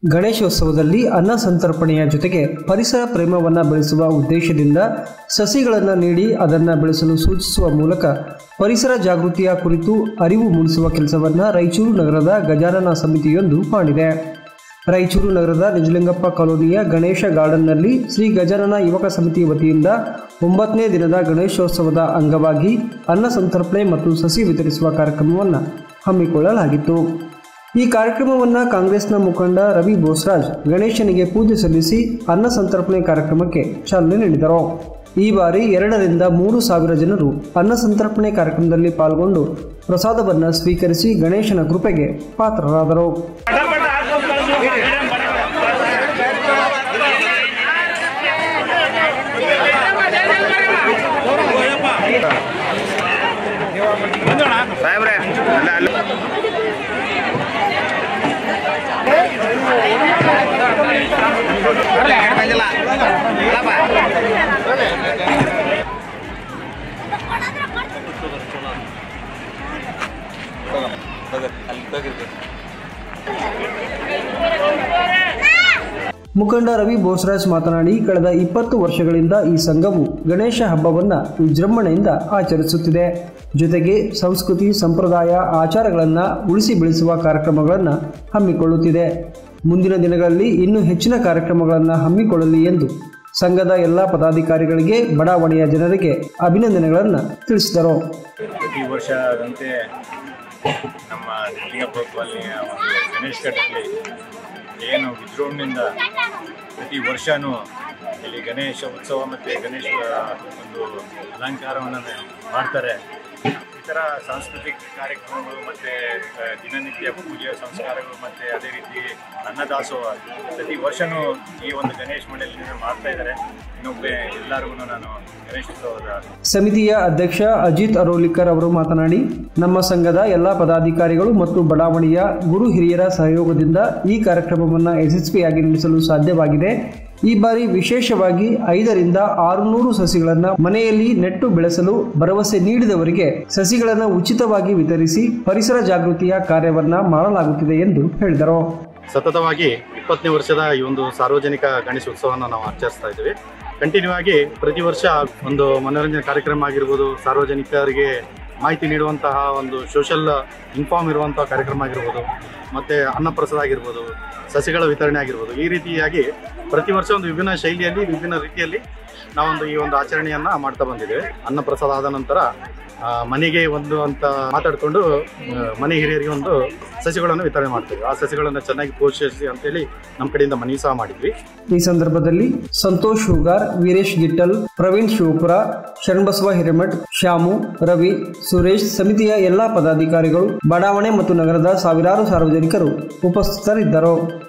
ಗಣೇಶೋತ್ಸವದಲ್ಲಿ ಅನ್ನ ಸಂತರ್ಪಣೆಯ ಜೊತೆಗೆ ಪರಿಸರ ಪ್ರೇಮವನ್ನು ಬೆಳೆಸುವ ಉದ್ದೇಶದಿಂದ ಸಸಿಗಳನ್ನು ನೀಡಿ ಅದನ್ನು ಬೆಳೆಸಲು ಸೂಚಿಸುವ ಮೂಲಕ ಪರಿಸರ ಜಾಗೃತಿಯ ಕುರಿತು ಅರಿವು ಮೂಡಿಸುವ ಕೆಲಸವನ್ನು ರಾಯಚೂರು ನಗರದ ಗಜಾನನ ಸಮಿತಿಯೊಂದು ಮಾಡಿದೆ ರಾಯಚೂರು ನಗರದ ನಿಜಲಿಂಗಪ್ಪ ಕಾಲೋನಿಯ ಗಣೇಶ ಗಾರ್ಡನ್ನಲ್ಲಿ ಶ್ರೀ ಗಜಾನನ ಯುವಕ ಸಮಿತಿ ವತಿಯಿಂದ ಒಂಬತ್ತನೇ ದಿನದ ಗಣೇಶೋತ್ಸವದ ಅಂಗವಾಗಿ ಅನ್ನ ಸಂತರ್ಪಣೆ ಮತ್ತು ಸಸಿ ವಿತರಿಸುವ ಕಾರ್ಯಕ್ರಮವನ್ನು ಹಮ್ಮಿಕೊಳ್ಳಲಾಗಿತ್ತು ಈ ಕಾರ್ಯಕ್ರಮವನ್ನು ಕಾಂಗ್ರೆಸ್ನ ಮುಖಂಡ ರವಿ ಬೋಸ್ರಾಜ್ ಗಣೇಶನಿಗೆ ಪೂಜೆ ಸಲ್ಲಿಸಿ ಅನ್ನ ಸಂತರ್ಪಣೆ ಕಾರ್ಯಕ್ರಮಕ್ಕೆ ಚಾಲನೆ ನೀಡಿದರು ಈ ಬಾರಿ ಎರಡರಿಂದ ಮೂರು ಸಾವಿರ ಜನರು ಅನ್ನ ಸಂತರ್ಪಣೆ ಕಾರ್ಯಕ್ರಮದಲ್ಲಿ ಪಾಲ್ಗೊಂಡು ಪ್ರಸಾದವನ್ನು ಸ್ವೀಕರಿಸಿ ಗಣೇಶನ ಕೃಪೆಗೆ ಪಾತ್ರರಾದರು ಸಾಹೇಬ್ರೆ ಅಲ್ಲ ಅಲ್ಲ ಮುಖಂಡ ರವಿ ಬೋಸ್ರಾಜ್ ಮಾತನಾಡಿ ಕಳೆದ ಇಪ್ಪತ್ತು ವರ್ಷಗಳಿಂದ ಈ ಸಂಘವು ಗಣೇಶ ಹಬ್ಬವನ್ನು ವಿಜೃಂಭಣೆಯಿಂದ ಆಚರಿಸುತ್ತಿದೆ ಜೊತೆಗೆ ಸಂಸ್ಕೃತಿ ಸಂಪ್ರದಾಯ ಆಚಾರಗಳನ್ನು ಉಳಿಸಿ ಬೆಳೆಸುವ ಕಾರ್ಯಕ್ರಮಗಳನ್ನು ಹಮ್ಮಿಕೊಳ್ಳುತ್ತಿದೆ ಮುಂದಿನ ದಿನಗಳಲ್ಲಿ ಇನ್ನೂ ಹೆಚ್ಚಿನ ಕಾರ್ಯಕ್ರಮಗಳನ್ನು ಹಮ್ಮಿಕೊಳ್ಳಲಿ ಎಂದು ಸಂಘದ ಎಲ್ಲ ಪದಾಧಿಕಾರಿಗಳಿಗೆ ಬಡಾವಣೆಯ ಜನರಿಗೆ ಅಭಿನಂದನೆಗಳನ್ನು ತಿಳಿಸಿದರು ಪ್ರತಿ ವರ್ಷದಂತೆ ನಮ್ಮ ಲಿಂಗಪ್ಪ ಕಾಲನಿಯ ಒಂದು ಗಣೇಶ್ ಘಟ್ಟದಲ್ಲಿ ಏನು ವಿಜೃಂಭಣೆಯಿಂದ ಪ್ರತಿ ವರ್ಷವೂ ಇಲ್ಲಿ ಗಣೇಶ ಉತ್ಸವ ಮತ್ತು ಗಣೇಶ ಒಂದು ಅಲಂಕಾರವನ್ನು ಮಾಡ್ತಾರೆ ಈ ಥರ ಸಾಂಸ್ಕೃತಿಕ ಕಾರ್ಯಕ್ರಮಗಳು ಮತ್ತು ದಿನನಿತ್ಯ ಪೂಜೆ ಸಂಸ್ಕಾರಗಳು ಮತ್ತು ಅದೇ ರೀತಿ ಅನ್ನದಾಸೋಹ ಪ್ರತಿ ವರ್ಷವೂ ಈ ಒಂದು ಗಣೇಶ ಮಂಡಳಿಯಿಂದ ಮಾಡ್ತಾ ಇದ್ದಾರೆ ಇನ್ನೊಬ್ಬೆ ಎಲ್ಲರಿಗೂ ನಾನು ಗಣೇಶೋತ್ಸವದ ಸಮಿತಿಯ ಅಧ್ಯಕ್ಷ ಅಜಿತ್ ಅರೋಲಿಕರ್ ಅವರು ಮಾತನಾಡಿ ನಮ್ಮ ಸಂಘದ ಎಲ್ಲ ಪದಾಧಿಕಾರಿಗಳು ಮತ್ತು ಬಡಾವಣೆಯ ಗುರು ಹಿರಿಯರ ಸಹಯೋಗದಿಂದ ಈ ಕಾರ್ಯಕ್ರಮವನ್ನು ಯಶಸ್ವಿಯಾಗಿ ನಡೆಸಲು ಸಾಧ್ಯವಾಗಿದೆ ಈ ಬಾರಿ ವಿಶೇಷವಾಗಿ ಐದರಿಂದ ಆರುನೂರು ಸಸಿಗಳನ್ನು ಮನೆಯಲ್ಲಿ ನೆಟ್ಟು ಬೆಳೆಸಲು ಭರವಸೆ ನೀಡಿದವರಿಗೆ ಸಸಿಗಳನ್ನು ಉಚಿತವಾಗಿ ವಿತರಿಸಿ ಪರಿಸರ ಜಾಗೃತಿಯ ಕಾರ್ಯವನ್ನ ಮಾಡಲಾಗುತ್ತಿದೆ ಎಂದು ಹೇಳಿದರು ಸತತವಾಗಿ ಇಪ್ಪತ್ತನೇ ವರ್ಷದ ಈ ಒಂದು ಸಾರ್ವಜನಿಕ ಗಣೇಶ ಉತ್ಸವವನ್ನು ನಾವು ಆಚರಿಸ್ತಾ ಇದ್ದೀವಿ ಕಂಟಿನ್ಯೂ ಆಗಿ ಪ್ರತಿ ವರ್ಷ ಒಂದು ಮನೋರಂಜನೆ ಕಾರ್ಯಕ್ರಮ ಆಗಿರ್ಬೋದು ಸಾರ್ವಜನಿಕರಿಗೆ ಮಾಹಿತಿ ನೀಡುವಂತಹ ಒಂದು ಸೋಷಲ್ ಇನ್ಫಾರ್ಮ್ ಇರುವಂತಹ ಕಾರ್ಯಕ್ರಮ ಆಗಿರ್ಬೋದು ಮತ್ತು ಅನ್ನಪ್ರಸಾದ ಆಗಿರ್ಬೋದು ಸಸಿಗಳ ವಿತರಣೆ ಆಗಿರ್ಬೋದು ಈ ರೀತಿಯಾಗಿ ಪ್ರತಿ ವರ್ಷ ಒಂದು ವಿಭಿನ್ನ ಶೈಲಿಯಲ್ಲಿ ವಿಭಿನ್ನ ರೀತಿಯಲ್ಲಿ ನಾವೊಂದು ಈ ಒಂದು ಆಚರಣೆಯನ್ನು ಮಾಡ್ತಾ ಬಂದಿದ್ದೇವೆ ಅನ್ನಪ್ರಸಾದ ಆದ ನಂತರ ಆ, ಮನೆಗೆ ಒಂದು ಅಂತ ಮಾತಾಡಿಕೊಂಡು ಮನೆ ಹಿರಿಯರಿಗೆ ಒಂದು ಸಸಿಗಳನ್ನು ವಿತರಣೆ ಮಾಡ್ತೇವೆ ಆ ಸಸಿಗಳನ್ನು ಚೆನ್ನಾಗಿ ಪೋಷಿಸಿ ಅಂತೇಳಿ ನಮ್ಮ ಕಡೆಯಿಂದ ಮನವಿ ಸಹ ಮಾಡಿದ್ವಿ ಈ ಸಂದರ್ಭದಲ್ಲಿ ಸಂತೋಷ್ ಹೂಗಾರ್ ವೀರೇಶ್ ಗಿಟ್ಟಲ್ ಪ್ರವೀಣ್ ಶಿವಪುರ ಶರಣಬಸವ ಹಿರೇಮಠ್ ಶ್ಯಾಮು ರವಿ ಸುರೇಶ್ ಸಮಿತಿಯ ಎಲ್ಲಾ ಪದಾಧಿಕಾರಿಗಳು ಬಡಾವಣೆ ಮತ್ತು ನಗರದ ಸಾವಿರಾರು ಸಾರ್ವಜನಿಕರು ಉಪಸ್ಥಿತರಿದ್ದರು